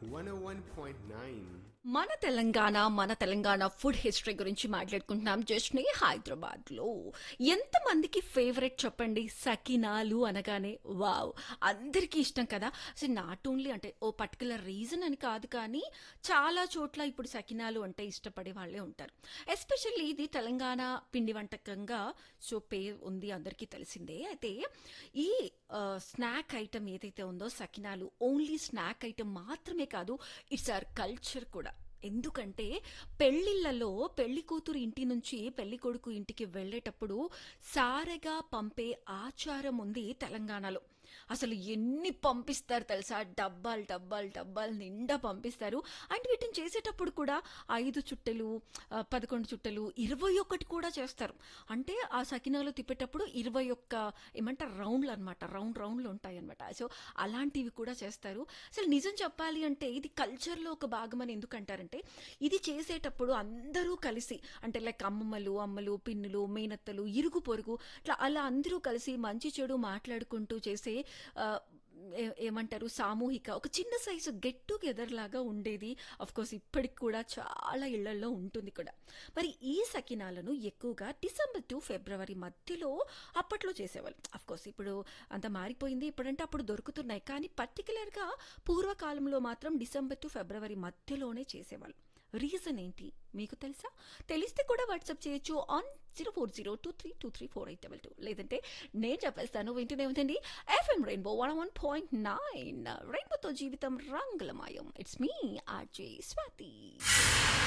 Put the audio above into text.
101.9. మన తెలంగాణ మన Telangana food history గురించి మాట్లాడుకుంటున్నాం జస్ట్ ని హైదరాబాద్ లో ఎంతమందికి ఫేవరెట్ చెప్పండి సకినాలు అనగానే వావ్ అందరికీ ఇష్టం కదా సో నాట్ ఓన్లీ అంటే ఓ పర్టికులర్ రీజన్ అని కాదు కానీ చాలా చోట్ల ఇప్పుడు సకినాలు అంటే ఇష్టపడే వాళ్ళే ఉంటారు ఎస్పెషల్లీ ఇది తెలంగాణ పిండి వంటకంగా సో పేరు ఉంది అందరికీ తెలిసిందే అయితే ఈ స్నాక్ ఐటమ్ ఏదైతే ఉందో సకినాలు ఓన్లీ స్నాక్ ఐటమ్ మాత్రమే కాదు ఇట్స్ ఆర్ కల్చర్ కూడా ఎందుకంటే పెళ్లిళ్లలో పెళ్లి కూతురు ఇంటి నుంచి పెళ్లి కొడుకు ఇంటికి వెళ్ళేటప్పుడు సారెగా పంపే ఆచారం ఉంది తెలంగాణలో అసలు ఎన్ని పంపిస్తారు తెలుసా డబ్బాలు డబ్బాలు డబ్బాలు నిండా పంపిస్తారు అండ్ వీటిని చేసేటప్పుడు కూడా ఐదు చుట్టలు ఆ, పదకొండు చుట్టలు ఇరవై ఒకటి కూడా చేస్తారు అంటే ఆ సకినాలు తిప్పేటప్పుడు ఇరవై ఒక్క ఏమంటారు రౌండ్లు అనమాట రౌండ్ రౌండ్లు ఉంటాయి అనమాట సో అలాంటివి కూడా చేస్తారు అసలు నిజం చెప్పాలి అంటే ఇది కల్చర్లో ఒక భాగం అని ఎందుకంటారంటే ఇది చేసేటప్పుడు అందరూ కలిసి అంటే లైక్ అమ్మమ్మలు అమ్మలు పిన్నులు మేనత్తలు ఇరుగు పొరుగు ఇట్లా అలా అందరూ కలిసి మంచి చెడు మాట్లాడుకుంటూ చేసే ఆ, ఏ- ఏమంటారు సామూహిక ఒక చిన్న సైజు గెట్ టుగెదర్ లాగా ఉండేది అఫ్ కోర్స్ ఇప్పటికి కూడా చాలా ఇళ్లలో ఉంటుంది కూడా మరి ఈ సకినాలను ఎక్కువగా డిసెంబర్ టు ఫిబ్రవరి మధ్యలో అప్పట్లో చేసేవాళ్ళు అఫ్ కోర్స్ ఇప్పుడు అంత మారిపోయింది ఇప్పుడంటే అప్పుడు దొరుకుతున్నాయి కానీ పర్టికులర్గా పూర్వకాలంలో మాత్రం డిసెంబర్ టు ఫిబ్రవరి మధ్యలోనే చేసేవాళ్ళు రీజన్ ఏంటి మీకు తెలుసా తెలిస్తే కూడా వాట్సాప్ చేయొచ్చు on zero four zero two three two three four eight double two లేదంటే నేను చెప్పేస్తాను వింటూనే ఉందండి FM rainbow one one point nine రెయిన్బోతో జీవితం రంగులమయం ఇట్స్ మీ ఆర్జే స్వాతి